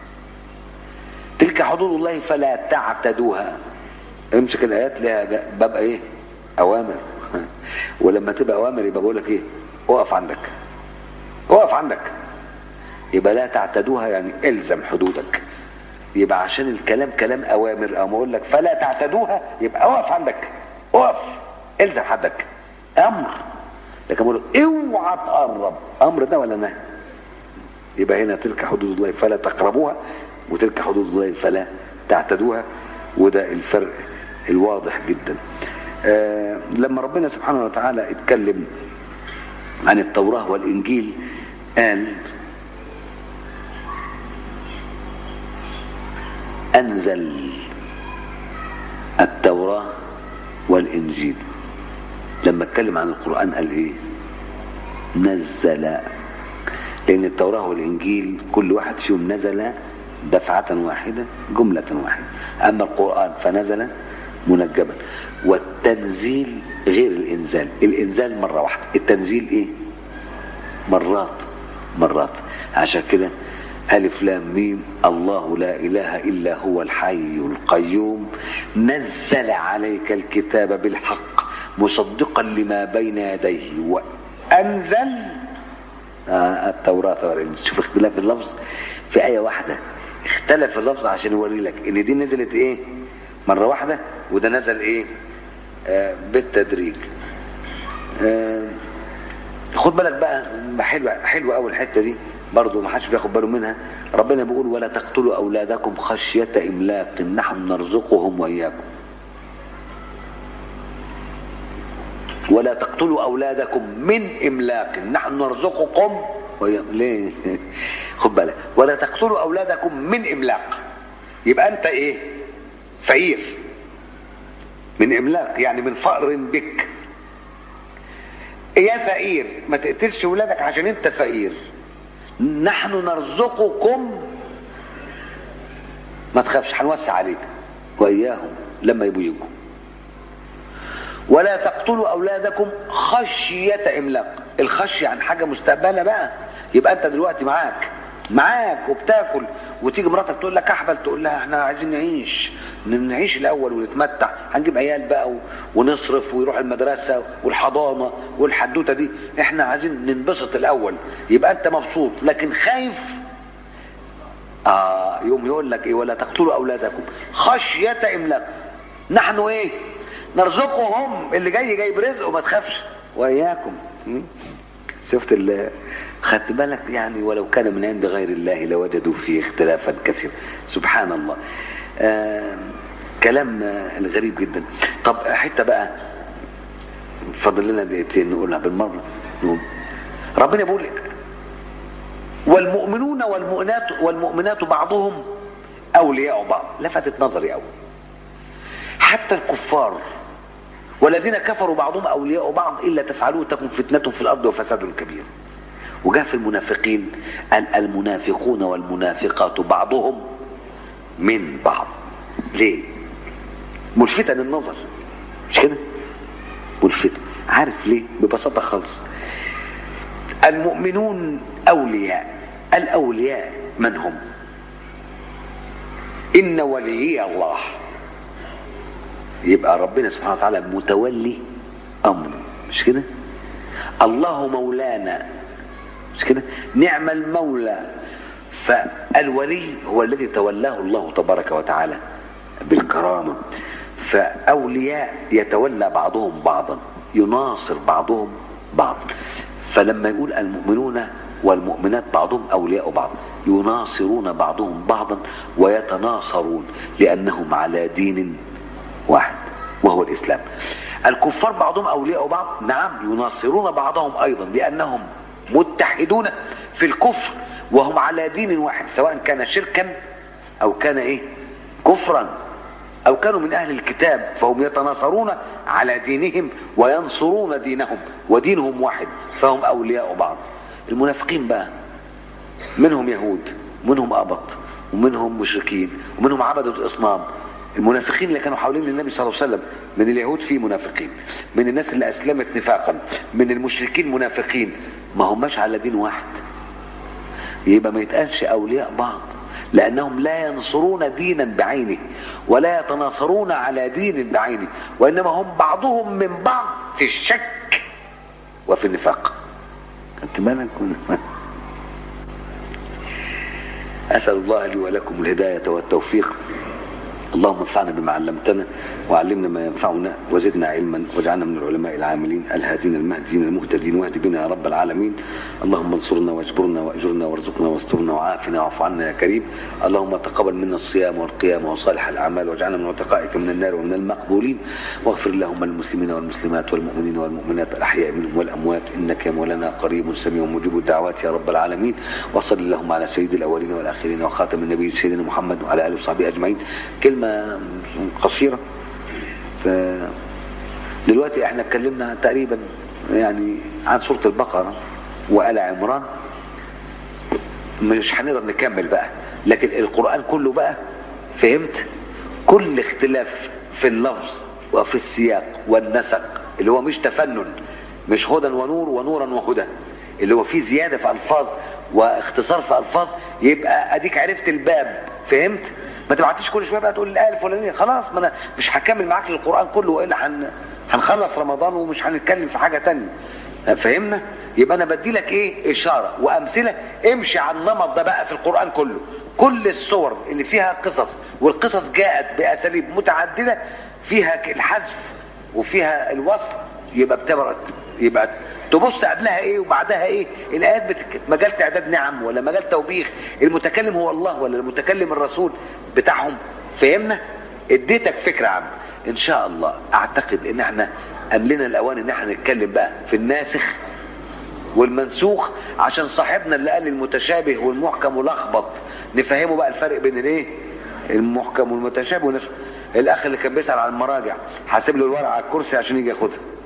تلك حدود الله فلا تعتدوها امسك الايات لها باب ايه اوامر ولما تبقى اوامر يبقى بقول لك ايه اقف عندك اقف عندك يبقى لا تعتدوها يعني الزم حدودك يبقى عشان الكلام كلام اوامر او اقول لك فلا تعتدوها يبقى اقف عندك اقف الزم حدك امر لكن بقول اوعى تقرب امر ده ولا نهي يبقى هنا تلك حدود الله فلا تقربوها وتلك حدود الله فلا تعتدوها وده الفرق الواضح جدا آه لما ربنا سبحانه وتعالى اتكلم عن التوراة والإنجيل قال أنزل التوراة والإنجيل لما اتكلم عن القرآن قال إيه نزل لأن التوراة والإنجيل كل واحد فيهم نزل دفعة واحدة جملة واحدة أما القرآن فنزل منجبا والتنزيل غير الإنزال الإنزال مرة واحدة التنزيل إيه مرات مرات عشان كده ألف لام ميم الله لا إله إلا هو الحي القيوم نزل عليك الكتاب بالحق مصدقا لما بين يديه وأنزل آه التوراة والإنجيل شوف اختلاف اللفظ في آية واحدة اختلف اللفظ عشان يوري لك إن دي نزلت إيه مرة واحدة وده نزل إيه آه بالتدريج آه خد بالك بقى حلوة حلوة أول الحتة دي برضه ما حدش بياخد باله منها ربنا بيقول ولا تقتلوا أولادكم خشية إملاق نحن نرزقهم وإياكم ولا تقتلوا أولادكم من إملاق نحن نرزقكم وإياكم ليه خد بالك ولا تقتلوا أولادكم من إملاق يبقى أنت إيه فقير من إملاق يعني من فقر بك يا فقير ما تقتلش ولادك عشان انت فقير نحن نرزقكم ما تخافش هنوسع عليك واياهم لما يبقوا يجوا ولا تقتلوا اولادكم خشيه املاق الخشيه عن حاجه مستقبله بقى يبقى انت دلوقتي معاك معاك وبتاكل وتيجي مراتك تقول لك احبل تقول لها احنا عايزين نعيش نعيش الاول ونتمتع هنجيب عيال بقى ونصرف ويروح المدرسه والحضانه والحدوته دي احنا عايزين ننبسط الاول يبقى انت مبسوط لكن خايف اه يوم يقول لك ايه ولا تقتلوا اولادكم خشيه املاق نحن ايه نرزقهم اللي جاي جاي برزقه ما تخافش واياكم شفت ال خدت بالك يعني ولو كان من عند غير الله لوجدوا فيه اختلافا كثيرا سبحان الله آه كلام آه غريب جدا طب حته بقى فاضل لنا دقيقتين نقولها بالمره نقول ربنا بيقول والمؤمنون والمؤمنات والمؤمنات بعضهم اولياء بعض لفتت نظري قوي حتى الكفار والذين كفروا بعضهم اولياء بعض الا تفعلوه تكن فتنه في الارض وفساد كبير وجاء في المنافقين قال المنافقون والمنافقات بعضهم من بعض ليه ملفتة للنظر مش كده ملفتة عارف ليه ببساطة خالص المؤمنون أولياء الأولياء من هم إن ولي الله يبقى ربنا سبحانه وتعالى متولي أمر مش كده الله مولانا مش كده نعم المولى فالولي هو الذي تولاه الله تبارك وتعالى بالكرامة فأولياء يتولى بعضهم بعضا يناصر بعضهم بعضا فلما يقول المؤمنون والمؤمنات بعضهم أولياء بعض يناصرون بعضهم بعضا ويتناصرون لأنهم على دين واحد وهو الإسلام الكفار بعضهم أولياء بعض نعم يناصرون بعضهم أيضا لأنهم متحدون في الكفر وهم على دين واحد سواء كان شركا او كان ايه كفرا او كانوا من اهل الكتاب فهم يتناصرون على دينهم وينصرون دينهم ودينهم واحد فهم اولياء بعض المنافقين بقى منهم يهود منهم ابط ومنهم مشركين ومنهم عبدة الاصنام المنافقين اللي كانوا حوالين النبي صلى الله عليه وسلم من اليهود في منافقين من الناس اللي اسلمت نفاقا من المشركين منافقين ما هماش على دين واحد يبقى ما يتقالش اولياء بعض لانهم لا ينصرون دينا بعينه ولا يتناصرون على دين بعينه وانما هم بعضهم من بعض في الشك وفي النفاق انت مالك اسال الله لي ولكم الهدايه والتوفيق اللهم انفعنا بما علمتنا وعلمنا ما ينفعنا وزدنا علما واجعلنا من العلماء العاملين الهادين المهديين المهتدين واهد بنا يا رب العالمين اللهم انصرنا واجبرنا واجرنا وارزقنا واسترنا وعافنا واعف عنا يا كريم اللهم تقبل منا الصيام والقيام وصالح الاعمال واجعلنا من عتقائك من النار ومن المقبولين واغفر اللهم للمسلمين والمسلمات والمؤمنين والمؤمنات الاحياء منهم والاموات انك يا مولانا قريب سميع مجيب الدعوات يا رب العالمين وصل اللهم على سيد الاولين والاخرين وخاتم النبي سيدنا محمد وعلى اله وصحبه اجمعين كلمه قصيره ف... دلوقتي احنا اتكلمنا تقريبا يعني عن سوره البقره وآل عمران مش هنقدر نكمل بقى لكن القرآن كله بقى فهمت كل اختلاف في اللفظ وفي السياق والنسق اللي هو مش تفنن مش هدى ونور ونورا وهدى اللي هو فيه زيادة في ألفاظ واختصار في ألفاظ يبقى أديك عرفت الباب فهمت ما تبعتش كل شويه بقى تقول الآية الفلانية خلاص ما أنا مش هكمل معاك القرآن كله وإلا هن... هنخلص رمضان ومش هنتكلم في حاجة تانية فهمنا يبقى انا بدي لك ايه اشاره وامثله امشي على النمط ده بقى في القران كله كل الصور اللي فيها قصص والقصص جاءت باساليب متعدده فيها الحذف وفيها الوصف يبقى بتبرد يبقى تبص قبلها ايه وبعدها ايه الايات بتك... مجال تعداد نعم ولا مجال توبيخ المتكلم هو الله ولا المتكلم الرسول بتاعهم فهمنا اديتك فكره عامه ان شاء الله اعتقد ان احنا ان لنا الاوان ان احنا نتكلم بقى في الناسخ والمنسوخ عشان صاحبنا اللي قال المتشابه والمحكم ولخبط نفهمه بقى الفرق بين الايه المحكم والمتشابه والنسخ الاخ اللي كان بيسال عن المراجع حاسب له الورقه على الكرسي عشان يجي ياخدها